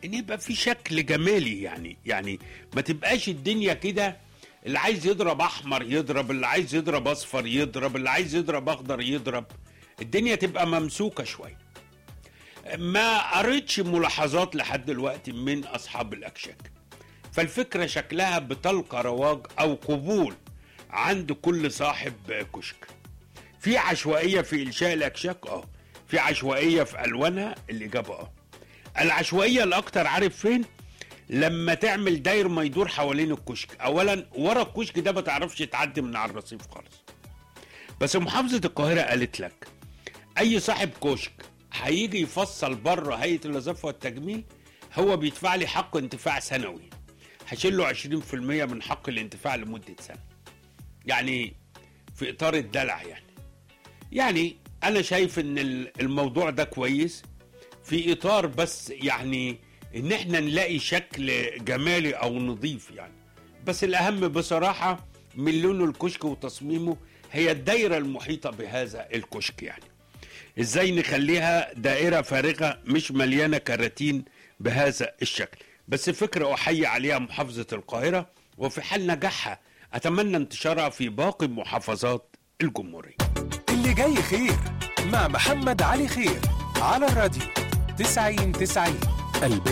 ان يبقى في شكل جمالي يعني يعني ما تبقاش الدنيا كده اللي عايز يضرب احمر يضرب اللي عايز يضرب اصفر يضرب اللي عايز يضرب اخضر يضرب الدنيا تبقى ممسوكه شويه ما قريتش ملاحظات لحد دلوقتي من اصحاب الاكشاك فالفكره شكلها بتلقى رواج او قبول عند كل صاحب كشك في عشوائيه في انشاء الاكشاك اه في عشوائيه في الوانها الاجابه اه العشوائيه الاكتر عارف فين لما تعمل داير ما يدور حوالين الكشك اولا ورا الكشك ده ما تعرفش تعدي من على الرصيف خالص بس محافظه القاهره قالت لك اي صاحب كشك هيجي يفصل بره هيئه النظافه والتجميل هو بيدفع لي حق انتفاع سنوي هشيل له 20% من حق الانتفاع لمده سنه يعني في اطار الدلع يعني يعني انا شايف ان الموضوع ده كويس في اطار بس يعني ان احنا نلاقي شكل جمالي او نظيف يعني بس الاهم بصراحه من لونه الكشك وتصميمه هي الدايره المحيطه بهذا الكشك يعني ازاي نخليها دائره فارغه مش مليانه كراتين بهذا الشكل بس فكره احيي عليها محافظه القاهره وفي حال نجاحها اتمنى انتشارها في باقي محافظات الجمهوريه اللي جاي خير مع محمد علي خير على الراديو 90 90 البداية